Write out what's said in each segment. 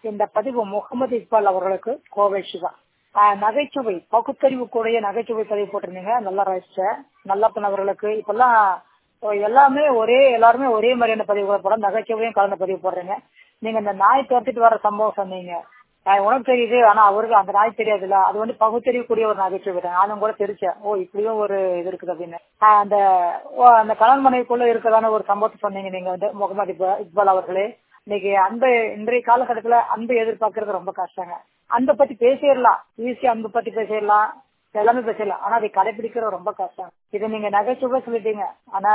இந்த பதிவு முகமது இக்பால் அவர்களுக்கு கோவை சிவா ஆஹ் நகைச்சுவை பகுத்தறிவு கூடிய நகைச்சுவை பதிவு போட்டிருந்தீங்க நல்லா ரசிச்சேன் நல்லப்பன் அவர்களுக்கு இப்பெல்லாம் எல்லாமே ஒரே எல்லாருமே ஒரே மாதிரியான பதிவு போட நகைச்சுவையும் கலந்த பதிவு போடுறீங்க நீங்க இந்த நாய் துரத்திட்டு வர சம்பவம் சொன்னீங்க ஆஹ் உனக்கு தெரியுது ஆனா அவருக்கு அந்த நாய் தெரியாதுல்ல அது வந்து பகுத்தறிவுக்குரிய ஒரு நகைச்சுவை தான் நானும் கூட தெரிச்சேன் ஓ இப்படியும் ஒரு இது இருக்குது அப்படின்னு ஆஹ் அந்த ஓ, அந்த கலன் மனைவிக்குள்ள இருக்கதான ஒரு சம்பவத்தை சொன்னீங்க நீங்க வந்து முகமது இக்பா- இக்பால் அவர்களே இன்னைக்கு அன்பை இன்றைய காலகட்டத்துல அன்பை எதிர்பார்க்கறது ரொம்ப கஷ்டங்க அன்பை பத்தி பேசிடலாம் ஈஸியா அன்பை பத்தி பேசிடலாம் எல்லாமே பேசிடலாம் ஆனா அதை கடைபிடிக்கிறது ரொம்ப கஷ்டம் இதை நீங்க நகைச்சுவை சொல்லிட்டீங்க ஆனா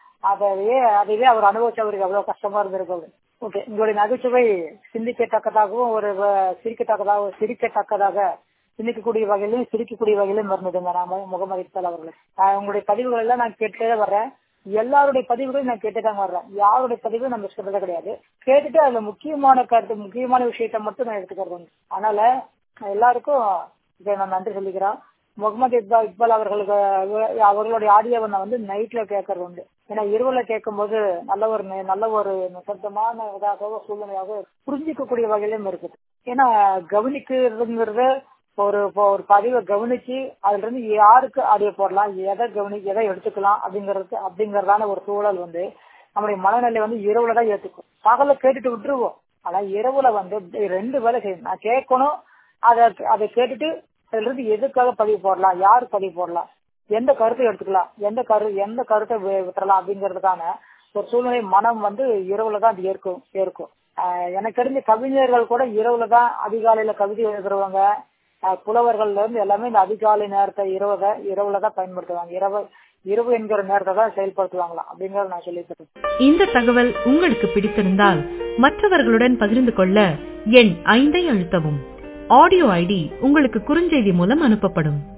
அதையே அதையே அவர் அனுபவிச்சவருக்கு எவ்வளவு கஷ்டமா இருந்திருக்கு ஓகே உங்களுடைய நகைச்சுவை சிந்திக்கத்தக்கதாகவும் ஒரு வ- சிரிக்கத்தக்கதாக சிரிக்கத்தக்கதாக சிந்திக்கக்கூடிய வகையிலும் சிரிக்கக்கூடிய வகையிலும் இருந்ததுங்க நாம முகமது இக்பால் அவர்கள் ஆஹ் உங்களுடைய பதிவுகள் எல்லாம் நான் கேட்டே வர்றேன் எல்லாருடைய பதிவுகளையும் நான் கேட்டு தான் வர்றேன் யாருடைய பதிவும் நம்ம சொல்றது கிடையாது கேட்டுட்டு அதுல முக்கியமான கருத்து முக்கியமான விஷயத்த மட்டும் நான் எடுத்துக்கிறது உண்டு. அதனால எல்லாருக்கும் இதை நான் நன்றி சொல்லிக்கிறேன் முகமது இக்பால் இக்பால் அவர்களுக்கு அவர்களுடைய ஆடியோவை நான் வந்து நைட்ல கேட்கறது உண்டு ஏன்னா இரவுல கேட்கும் போது நல்ல ஒரு நெ- நல்ல ஒரு நிசப்தமான இதாக சூழ்நிலையாக புரிஞ்சிக்கக்கூடிய வகையிலும் இருக்குது ஏன்னா கவனிக்கிறதுங்கிறது ஒரு இப்போ ஒரு பதிவை கவனிச்சு அதுல இருந்து யாருக்கு ஆடியோ போடலாம் எதை கவனி எதை எடுத்துக்கலாம் அப்படிங்கறது அப்படிங்கறதான ஒரு சூழல் வந்து நம்முடைய மனநிலை வந்து இரவுல தான் ஏத்துக்கும் பகல கேட்டுட்டு விட்டுருவோம் ஆனா இரவுல வந்து ரெண்டு வேலை செய்யணும் நான் கேட்கணும் அதை அதை கேட்டுட்டு அதுல இருந்து எதுக்காக பதிவு போடலாம் யாரு பதிவு போடலாம் எந்த கருத்தை எடுத்துக்கலாம் எந்த கரு எந்த கருத்தை வி- விட்டுறலாம் அப்படிங்கறதுக்கான ஒரு சூழ்நிலை மனம் வந்து இரவுல தான் அது ஏற்கும் ஏற்கும் ஆஹ் எனக்கு தெரிஞ்ச கவிஞர்கள் கூட இரவுல தான் அதிகாலையில கவிதை எழுதுறவங்க ஆஹ் புலவர்கள்ல இருந்து எல்லாமே இந்த அதிகாலை நேரத்தை இரவுல இரவுல தான் பயன்படுத்துவாங்க இரவு இரவு என்கிற நேரத்தை தான் செயல்படுத்துவாங்களாம் அப்படிங்கறத நான் சொல்லிக்கிறேன் இந்த தகவல் உங்களுக்கு பிடித்திருந்தால் மற்றவர்களுடன் பகிர்ந்து கொள்ள எண் ஐந்தை அழுத்தவும் ஆடியோ ஐடி உங்களுக்கு குறுஞ்செய்தி மூலம் அனுப்பப்படும்